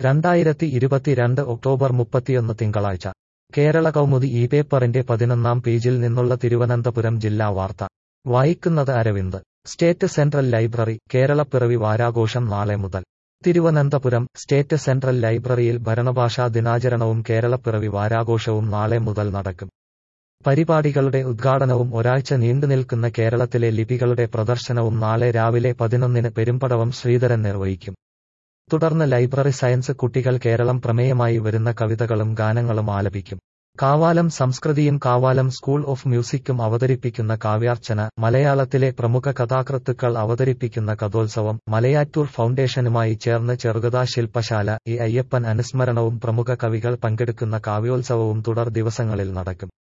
രണ്ടായിരത്തി ഇരുപത്തിരണ്ട് ഒക്ടോബർ മുപ്പത്തിയൊന്ന് തിങ്കളാഴ്ച കേരള കൗമുദി ഈ പേപ്പറിന്റെ പതിനൊന്നാം പേജിൽ നിന്നുള്ള തിരുവനന്തപുരം ജില്ലാ വാർത്ത വായിക്കുന്നത് Aravind state central library Keralappiravi വാരാഘോഷം നാളെ മുതൽ തിരുവനന്തപുരം സ്റ്റേറ്റ് സെൻട്രൽ ലൈബ്രറിയിൽ ഭരണഭാഷാ ദിനാചരണവും കേരളപ്പിറവി വാരാഘോഷവും നാളെ മുതൽ നടക്കും പരിപാടികളുടെ ഉദ്ഘാടനവും ഒരാഴ്ച നീണ്ടുനിൽക്കുന്ന കേരളത്തിലെ ലിപികളുടെ പ്രദർശനവും നാളെ രാവിലെ പതിനൊന്നിന് പെരുമ്പടവം ശ്രീധരൻ നിർവഹിക്കും തുടർന്ന് ലൈബ്രറി സയൻസ് കുട്ടികൾ കേരളം പ്രമേയമായി വരുന്ന കവിതകളും ഗാനങ്ങളും ആലപിക്കും കാവാലം സംസ്കൃതിയും കാവാലം സ്കൂൾ ഓഫ് മ്യൂസിക്കും അവതരിപ്പിക്കുന്ന കാവ്യാർച്ചന മലയാളത്തിലെ പ്രമുഖ കഥാകൃത്തുക്കൾ അവതരിപ്പിക്കുന്ന കഥോത്സവം മലയാറ്റൂർ ഫൗണ്ടേഷനുമായി ചേർന്ന് ചെറുകഥാ ശില്പശാല ഇ അയ്യപ്പൻ അനുസ്മരണവും പ്രമുഖ കവികൾ പങ്കെടുക്കുന്ന കാവ്യോത്സവവും തുടർ ദിവസങ്ങളിൽ നടക്കും